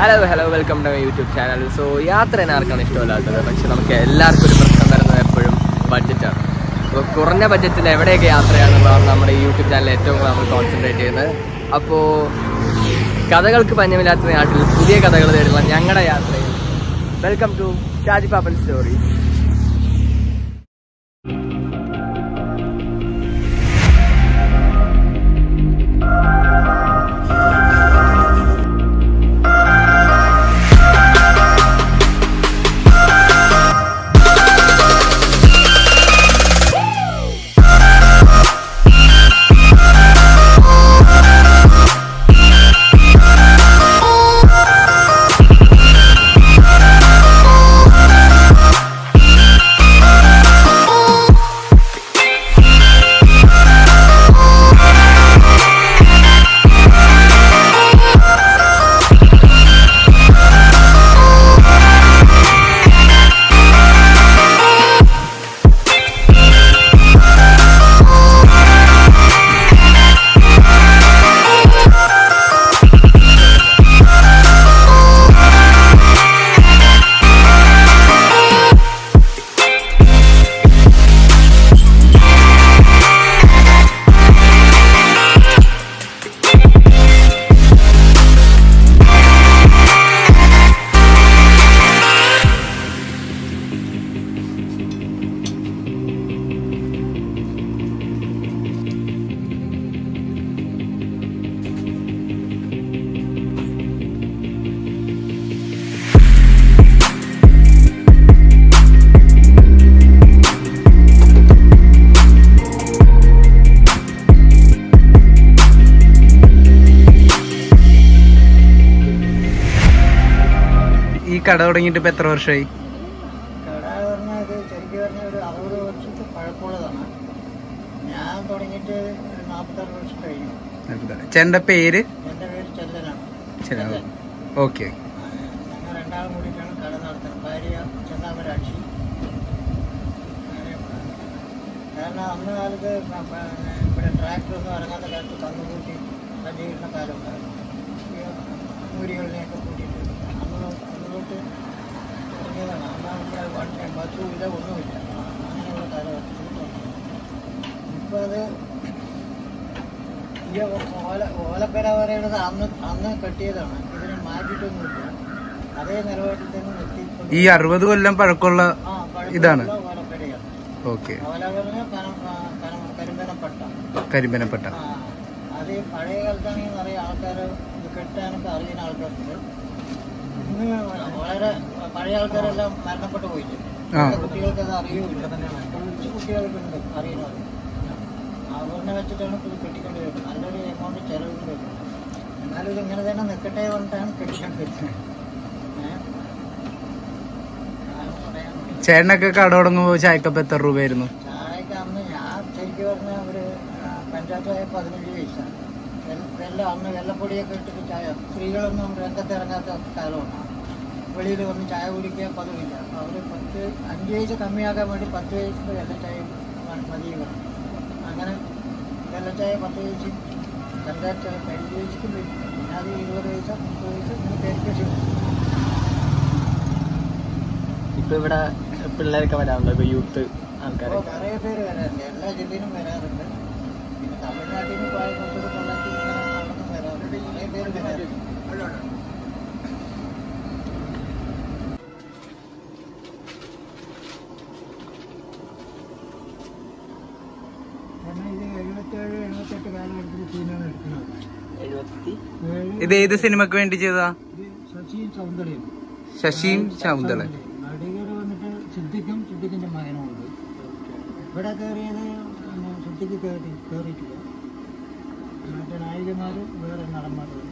Hello hello welcome to my YouTube channel so യാത്ര തന്നെ ആർക്കാണ് ഇഷ്ടമില്ലാത്തത് പക്ഷെ നമുക്ക് എല്ലാവർക്കും ഒരു പ്രശ്നം വരുന്നത് എപ്പോഴും ബഡ്ജറ്റാണ് അപ്പോൾ കുറഞ്ഞ ബഡ്ജറ്റിൽ എവിടെയൊക്കെ യാത്രയാണെന്നുള്ളതാണ് നമ്മുടെ ഈ യൂട്യൂബ് ചാനൽ ഏറ്റവും കൂടുതൽ നമ്മൾ കോൺസെൻട്രേറ്റ് ചെയ്യുന്നത് അപ്പോൾ കഥകൾക്ക് പഞ്ഞമില്ലാത്ത നാട്ടിൽ പുതിയ കഥകൾ തേടുന്ന ഞങ്ങളുടെ യാത്രയിൽ welcome to Shaji Pappan story ഈ കട തുടങ്ങിയിട്ട് ഇപ്പൊ എത്ര വർഷമായി കട പറഞ്ഞാൽ ഇത് ശരിക്കും പറഞ്ഞാൽ ഒരു അറുപത് വർഷത്തെ പഴക്കമുള്ളതാണ് ഞാൻ തുടങ്ങിയിട്ട് ഒരു നാൽപ്പത്താറ് വർഷം കഴിഞ്ഞു ചേട്ടന്റെ പേര് എൻ്റെ പേര് ചെല്ലനാണ് ശരി ഓക്കെ ഞങ്ങൾ രണ്ടാളും കൂടിയിട്ടാണ് കട നടത്തുന്നത് ഭാര്യ ചെന്നാമരാക്ഷി കാരണം അന്ന് കാലത്ത് ന- പിന്നെ ഇവിടെ ട്രാക്ടറൊന്നും ഇറങ്ങാത്ത കാലത്ത് കന്നുകൂട്ടി സജ്ജീകരണ കാലം ഉണ്ടായിരുന്നു ഈ മൂരികളിനെയൊക്കെ കൂട്ടിയിട്ട് അന്ന് അന്ന് തൊട്ട് തുടങ്ങിയതാണ് അന്നാണ് ഇവിടെ വണ്ടി ബസ്സും ഇല്ല ഒന്നുമില്ല അങ്ങനെയുള്ള കാലഘട്ടത്തിൽ ഇപ്പോൾ അത് ഈ ഓല ഓലക്കര പറയുന്നത് അന്ന് അന്ന് കെട്ടിയതാണ് ഇതിനെ മാറ്റിയിട്ടൊന്നുമില്ല അതേ നിലവാരത്തിൽ തന്നെ നിർത്തിക്കൊണ്ട് ഈ അറുപത് കൊല്ലം പഴക്കമുള്ള ആ, പഴക്കമുള്ള ഇതാണ്. ഓലക്കരയാണ് ഓക്കെ ഓല പറഞ്ഞാൽ കനം ആ, കനം കരിമ്പനപ്പട്ട കരിമ്പനപ്പെട്ട ആ അത് ഈ പഴയ കാലത്താണെങ്കിൽ നിറയെ ആൾക്കാർ ഇത് കെട്ടാനൊക്കെ അറിയുന്ന ആൾക്കാരുണ്ട് ഇന്ന് വളരെ പഴയ ആൾക്കാരെല്ലാം മരണപ്പെട്ടു പോയില്ലേ ആ. ഇന്നത്തെ കുട്ടികൾക്ക് അത് അറിയൂല കുറച്ച് കുട്ടികൾക്കുണ്ട് അറിയുന്നത് അവരിനെ വെച്ചിട്ടാണ് ഇത് കെട്ടിക്കൊണ്ട് വരുന്നത് നല്ലൊരു എമൗണ്ട് ചെലവിന് വരുന്നത് എന്നാലും ഇത് ഇങ്ങനെ തന്നെ നിൽക്കട്ടെ പറഞ്ഞിട്ടാണ് കെട്ടിക്കൊണ്ട് വരുന്നത് ഏഹ് അതാണ് പറയാൻ വേണ്ടി. ചേട്ടനൊക്കെ കട തുടങ്ങുമ്പോ ചായക്കപ്പ് എത്ര രൂപയായിരുന്നു ചായക്ക് അന്ന് ഞാൻ ശരിക്കും പറഞ്ഞ ഒരു ആ, പഞ്ചായത്ത് ചായ പതിനഞ്ച് പൈസ വെല്ല- വെല്ല അന്ന് വെള്ളപ്പൊടിയൊക്കെ ഇട്ടിട്ട് ചായ സ്ത്രീകളൊന്നും രംഗത്ത് ഇറങ്ങാത്ത കാലമാണ് വെളിയിൽ വന്ന് ചായ കുടിക്കാൻ പതിവില്ല അപ്പോൾ അവർ പത്ത് അഞ്ച് പൈസ കമ്മിയാക്കാൻ വേണ്ടി പത്ത് പൈസ വെള്ള ചായ മ- മതി പറഞ്ഞു അങ്ങനെ വെള്ള ചായ പത്ത് പൈസ പഞ്ചായത്ത് ചായ പതിനഞ്ച് പൈസക്ക് വരും പിന്നെ അത് ഇരുപത് പൈസ മുപ്പത് പൈസ ഇങ്ങനെ പേർക്ക് ചെയ്യും ഇപ്പൊ ഇവിടെ പിള്ളേരൊക്കെ വരാറുണ്ട് ഇപ്പൊ യൂത്ത് അപ്പോൾ ആൾക്കാരൊക്കെ കുറേ പേര് വരാറുണ്ട് എല്ലാ ജില്ലയിലും വരാറുണ്ട് പിന്നെ തമിഴ്നാട്ടിൽ നിന്ന് കോയമ്പത്തൂർ കൊല്ലത്തിൽ ഇങ്ങനെ അവിടുന്ന് വരാറുണ്ട് കുറേ പേര് വരാറുണ്ട് കാരണം ഇത് എഴുപത്തേഴ് എഴുപത്തെട്ട് കാലഘട്ടത്തിൽ സീനാണ് എടുക്കുന്നത് എഴുപത്തി ഏഴ് ഇത് ഏത് സിനിമക്ക് വേണ്ടി ചെയ്തതാ ഇത് ശശിയും സൗന്ദര്യം ശശിയും ശാന്തള നടികർ വന്നിട്ട് സിദ്ദിഖും സിദ്ദിഖിന്റെ മകനും ഉണ്ട് ഇവിടെ കയറിയത് പിന്നെ സിദ്ദിഖ് കയറി കയറിയിട്ടില്ല മറ്റേ നായികമാർ വേറെ നടന്മാർ